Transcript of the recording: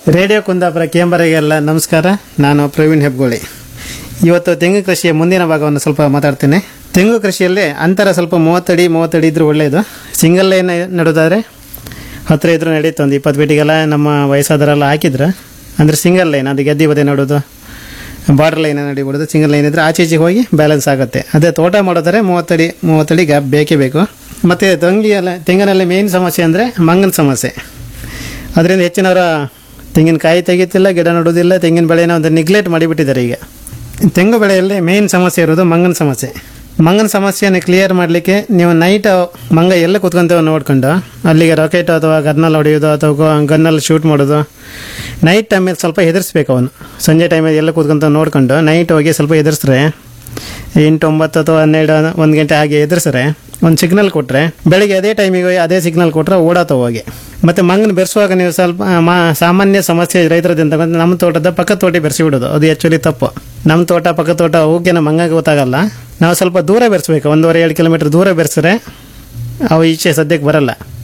radio Kundapura ಕೇಂಬರಿಗೆಲ್ಲ ನಮಸ್ಕಾರ ನಾನು ಪ್ರವೀಣ್ ಹೆಬ್ಗೋಳಿ ಇವತ್ತು ತೆಂಗು ಕೃಷಿಯ ಮುಂದಿನ ಭಾಗವನ್ನು ಸ್ವಲ್ಪ ಮಾತಾಡ್ತೀನಿ ತೆಂಗು ಕೃಷಿಯಲ್ಲಿ ಅಂತರ ಸ್ವಲ್ಪ ಮೂವತ್ತಡಿ ಮೂವತ್ತಡಿ ಇದ್ರೂ ಒಳ್ಳೆಯದು ಸಿಂಗಲ್ ಲೈನ್ ನಡೋದಾದ್ರೆ ಹತ್ತಿರ ಇದ್ರೂ ನಡೀತು ಒಂದು ಇಪ್ಪತ್ತು ಫೀಟಿಗೆಲ್ಲ ನಮ್ಮ ವಯಸ್ಸಾದರೆಲ್ಲ ಹಾಕಿದ್ರೆ ಅಂದರೆ ಸಿಂಗಲ್ ಲೈನ್ ಅದು ಗೆದ್ದಿ ಬದಿ ನೋಡೋದು ಬಾರ್ಡರ್ ಲೈನ್ ನಡಿಬಿಡೋದು ಸಿಂಗಲ್ ಲೈನ್ ಇದ್ರೆ ಆಚೆ ಈಚೆಗೆ ಹೋಗಿ ಬ್ಯಾಲೆನ್ಸ್ ಆಗುತ್ತೆ ಅದೇ ತೋಟ ಮಾಡೋದಾದ್ರೆ ಮೂವತ್ತಡಿ ಮೂವತ್ತಡಿ ಗ್ಯಾಪ್ ಬೇಕೇ ಬೇಕು ಮತ್ತು ತಂಗಿಯಲ್ಲ ತೆಂಗಿನಲ್ಲಿ ಮೇನ್ ಸಮಸ್ಯೆ ಅಂದರೆ ಮಂಗನ ಸಮಸ್ಯೆ ಅದರಿಂದ ಹೆಚ್ಚಿನವರ ತೆಂಗಿನಕಾಯಿ ತೆಗಿತಿಲ್ಲ ಗಿಡ ನೆಡೋದಿಲ್ಲ ತೆಂಗಿನ ಬೆಳೆನ ಒಂದು ನಿಗ್ಲೆಕ್ಟ್ ಮಾಡಿಬಿಟ್ಟಿದ್ದಾರೆ ಈಗ ತೆಂಗು ಬೆಳೆಯಲ್ಲಿ ಮೇನ್ ಸಮಸ್ಯೆ ಇರೋದು ಮಂಗನ ಸಮಸ್ಯೆ ಮಂಗನ ಸಮಸ್ಯೆಯನ್ನು ಕ್ಲಿಯರ್ ಮಾಡಲಿಕ್ಕೆ ನೀವು ನೈಟ್ ಮಂಗ ಎಲ್ಲ ಕೂತ್ಕೊಂತೇವೆ ನೋಡ್ಕೊಂಡು ಅಲ್ಲಿಗೆ ರಾಕೆಟ್ ಅಥವಾ ಗನ್ನಲ್ಲಿ ಹೊಡೆಯೋದು ಅಥವಾ ಗನ್ನಲ್ಲಿ ಶೂಟ್ ಮಾಡೋದು ನೈಟ್ ಟೈಮಲ್ಲಿ ಸ್ವಲ್ಪ ಹೆದರ್ಸ್ಬೇಕು ಅವನು ಸಂಜೆ ಟೈಮಲ್ಲಿ ಎಲ್ಲ ಕೂತ್ಕೊಂತ ನೋಡ್ಕೊಂಡು ನೈಟ್ ಹೋಗಿ ಸ್ವಲ್ಪ ಹೆದರ್ಸ್ರೆ ಎಂಟು ಒಂಬತ್ತು ಅಥವಾ ಹನ್ನೆರಡು ಒಂದು ಗಂಟೆ ಹಾಗೆ ಎದುರಿಸ್ರೆ ಒಂದು ಸಿಗ್ನಲ್ ಕೊಟ್ಟರೆ ಬೆಳಿಗ್ಗೆ ಅದೇ ಟೈಮಿಗೆ ಹೋಗಿ ಅದೇ ಸಿಗ್ನಲ್ ಕೊಟ್ಟರೆ ಓಡಾತವ ಹೋಗಿ ಮತ್ತು ಮಂಗನ ಬೆರೆಸುವಾಗ ನೀವು ಸ್ವಲ್ಪ ಆ, ಮಾ ಸಾಮಾನ್ಯ ಸಮಸ್ಯೆ ರೈತರದಿಂದ ಬಂದು ನಮ್ಮ ತೋಟದ ಪಕ್ಕದ ತೋಟ ಬೆರೆಸಿ ಬಿಡೋದು ಅದು ಆ್ಯಕ್ಚುಲಿ ತಪ್ಪು ನಮ್ಮ ತೋಟ ಪಕ್ಕದ ತೋಟ ಹೋಗಿ ನಮ್ಮ ಮಂಗಗೆ ಗೊತ್ತಾಗಲ್ಲ ನಾವು ಸ್ವಲ್ಪ ದೂರ ಬೆರೆಸ್ಬೇಕು ಒಂದೂವರೆ ಎರಡು ಕಿಲೋಮೀಟ್ರ್ ದೂರ ಬೆರೆಸಿದ್ರೆ ಅವು ಈಚೆ ಸದ್ಯಕ್ಕೆ ಬರಲ್ಲ